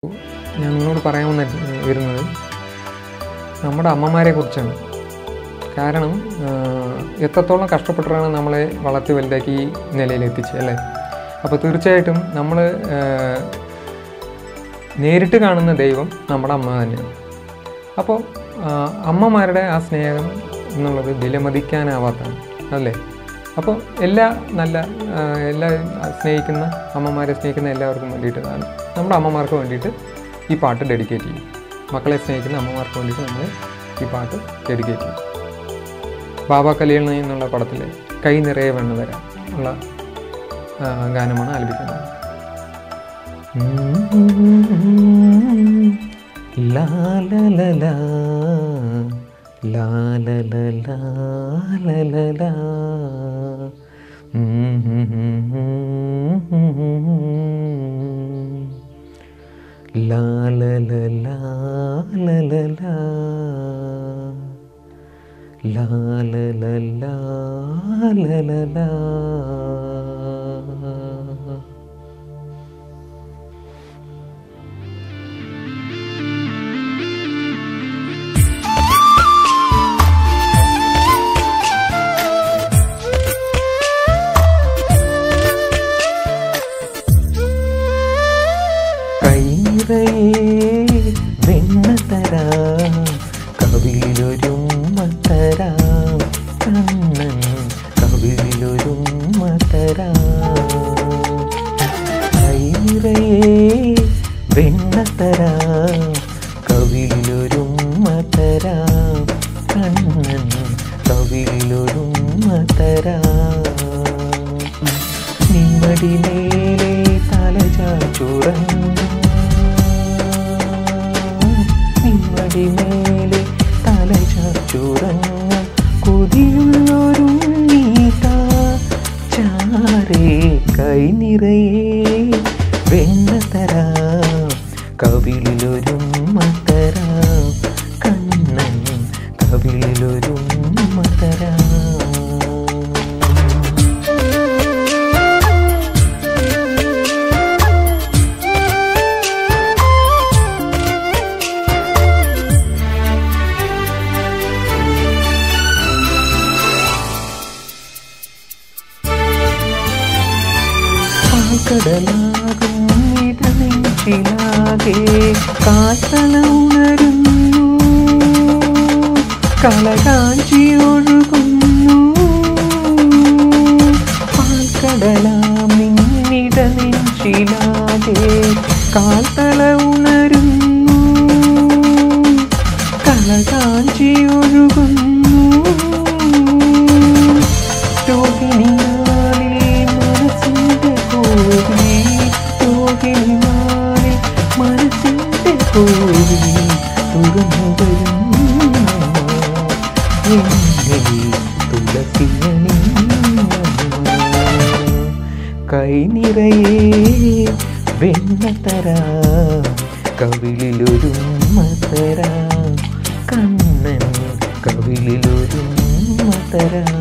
ഞാൻ നിങ്ങളോട് പറയാൻ വന്ന വരുന്നത് നമ്മുടെ അമ്മമാരെ കുറിച്ചാണ് കാരണം ആഹ്, എത്രത്തോളം കഷ്ടപ്പെട്ടിട്ടാണ് നമ്മളെ വളർത്തി വലുതാക്കി ഈ നിലയിൽ എത്തിച്ചത് അല്ലേ അപ്പോൾ തീർച്ചയായിട്ടും നമ്മൾ നേരിട്ട് കാണുന്ന ദൈവം നമ്മുടെ അമ്മ തന്നെയാണ് അപ്പോൾ ആഹ്, അമ്മമാരുടെ ആ സ്നേഹം എന്നുള്ളത് വിലമതിക്കാനാവാത്തതാണ് അല്ലേ അപ്പോൾ എല്ലാ നല്ല ആഹ്, എല്ലാ സ്നേഹിക്കുന്ന അമ്മമാരെ സ്നേഹിക്കുന്ന എല്ലാവർക്കും വേണ്ടിയിട്ട് ആണ് നമ്മുടെ അമ്മമാർക്ക് വേണ്ടിയിട്ട് ഈ പാട്ട് ഡെഡിക്കേറ്റ് ചെയ്യും മക്കളെ സ്നേഹിക്കുന്ന അമ്മമാർക്ക് വേണ്ടിയിട്ട് നമ്മൾ ഈ പാട്ട് ഡെഡിക്കേറ്റ് ചെയ്യും ബാബ കല്യാണ എന്നുള്ള പടത്തിലെ കൈ നിറയെ വെണ്ണ തരാം ഉള്ള ആ, ഗാനമാണ് ആലപിക്കുന്നത് ലാ ല ല ലാ. ലാ ല ല ലാ ല ല ലാ. ലാ ല ല ലാ ല ല ലാ. ലാ ല ല ലാ ല ല ലാ. കൈറയെ വെണ്ണ തരാം കവിളിലൊരുമ്മ തരാം കണ്ണൻ കവിളിലൊരുമ്മ തരാം കൈറയെ വെണ്ണ തരാം കവിളിലൊരുമ്മ തരാം കണ്ണൻ കവിളിലൊരുമ്മ തരാം നിമ്മടി മേലെ തലചാച്ചുറങ്ങും നിമ്മടി മേലെ തലചാച്ചുറങ്ങും കൊതിയുള്ളൊരു നീതാ ചാരേ കൈ നിറയെ വെണ്ണ തരാം കവിളിലൊരു തരാം കണ്ണൻ കവിളിലൊരു തരാം പാൽക്കടലാകും ഇടനെഞ്ചിലാകെ കാത്തല ഉണരുന്നു കളകാഞ്ചി ഒഴുകുന്നു പാൽക്കടലാം നിന്നിട നെഞ്ചിലാകെ കാത്തല ഉണരുന്നു കളകാഞ്ചി ഒഴുകുന്നു രോഹിണിനാളിൽ മനസ്സിന്റെ കോവി രോഹിണിനാളിൽ മനസ്സിന്റെ കോവി തുറന്നു വരുന്നു എന്നെ തുളസിയണി കൈ നിറയെ വെണ്ണ തരാം കവിളിലൊരു തരാം കണ്ണൻ കവിളിലൊരു തരാം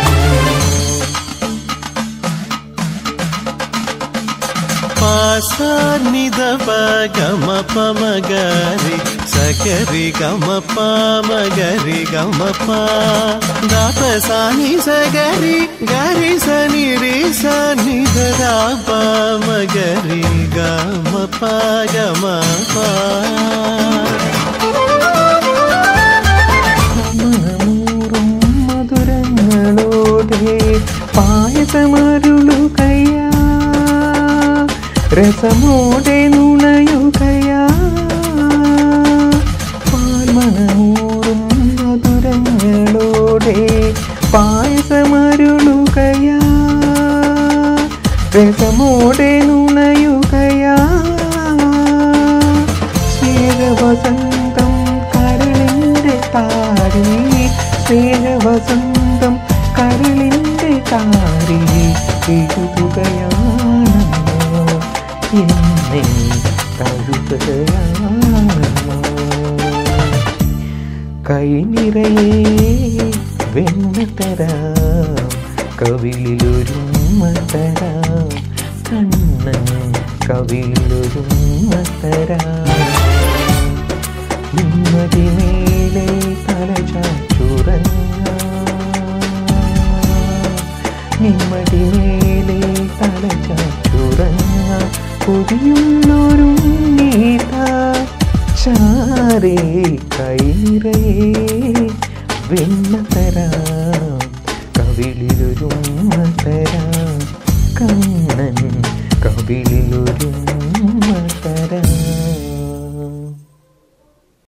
పాసానిద గమ పమగరి సగరి గమ పామగరి గమ పా దాప సాని సగరి గరి సని రి సని దా పామగరి గమ పా గమ పా മണമൂറും മധുരങ്ങളോടെ പായസമരുളുകയാ രസമോടെ നുണയുകയാ പാൽമണമൂറും മധുരങ്ങളോടെ പായസമരുളുകയാ രസമോടെ നുണയുകയാ സ്നേഹവസന്തം കരളിൻ്റെ താരി സ്നേഹവസന്തം കരളിൻ്റെ താരി എഴുതുകയാണെന്നോ എന്നെ തഴുകുകയാണെന്നോ കൈ നിറയെ വെണ്ണ തരാം കവിളിലൊരു തരാം കണ്ണൻ കവിളിലൊരുമ തരാം നിമ്മതിമേലെ തല ചാച്ചുറങ്ങാം നിമ്മതിമേലെ തല ചാച്ചുറങ്ങാം പുതിയുള്ളൊരു നീത ചാരേ കൈറയേ വെണ്ണ തരാം കവിളിലൊരുമ